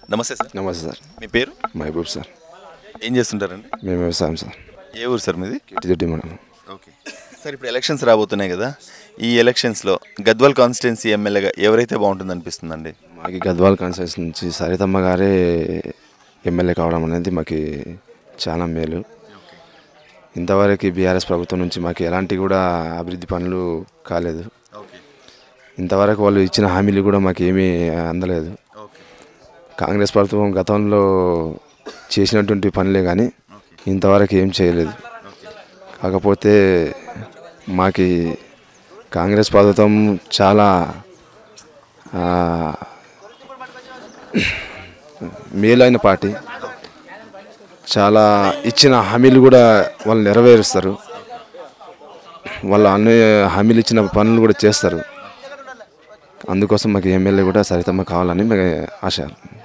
నమస్తే సార్ నమస్తే సార్ మీ పేరు మహబూబ్ సార్ ఏం చేస్తుంటారండి మేము వ్యవసాయం సార్ ఏ ఊరు సార్ మీది కిటిదొడ్డి మనం ఓకే సార్ ఇప్పుడు ఎలక్షన్స్ రాబోతున్నాయి కదా ఈ ఎలక్షన్స్లో గద్వాల్ కాన్స్టిట్యున్సీ ఎమ్మెల్యేగా ఎవరైతే బాగుంటుంది అనిపిస్తుందండి మాకు గద్వాల్ కాన్సెన్స్ నుంచి సరితమ్మ గారే ఎమ్మెల్యే కావడం అనేది మాకు చాలా మేలు ఇంతవరకు బీఆర్ఎస్ ప్రభుత్వం నుంచి మాకు ఎలాంటి కూడా అభివృద్ధి పనులు కాలేదు ఓకే ఇంతవరకు వాళ్ళు ఇచ్చిన హామీలు కూడా మాకు ఏమీ అందలేదు ఓకే కాంగ్రెస్ ప్రభుత్వం గతంలో చేసినటువంటి పనులే కానీ ఇంతవరకు ఏం చేయలేదు కాకపోతే మాకి కాంగ్రెస్ ప్రభుత్వం చాలా ఆ, మేలైన పార్టీ చాలా ఇచ్చిన హామీలు కూడా వాళ్ళు నెరవేరుస్తారు వాళ్ళు అన్ని హామీలు ఇచ్చిన పనులు కూడా చేస్తారు అందుకోసం మాకు ఎమ్మెల్యే కూడా సరితమ్మ కావాలని మాకు ఆశ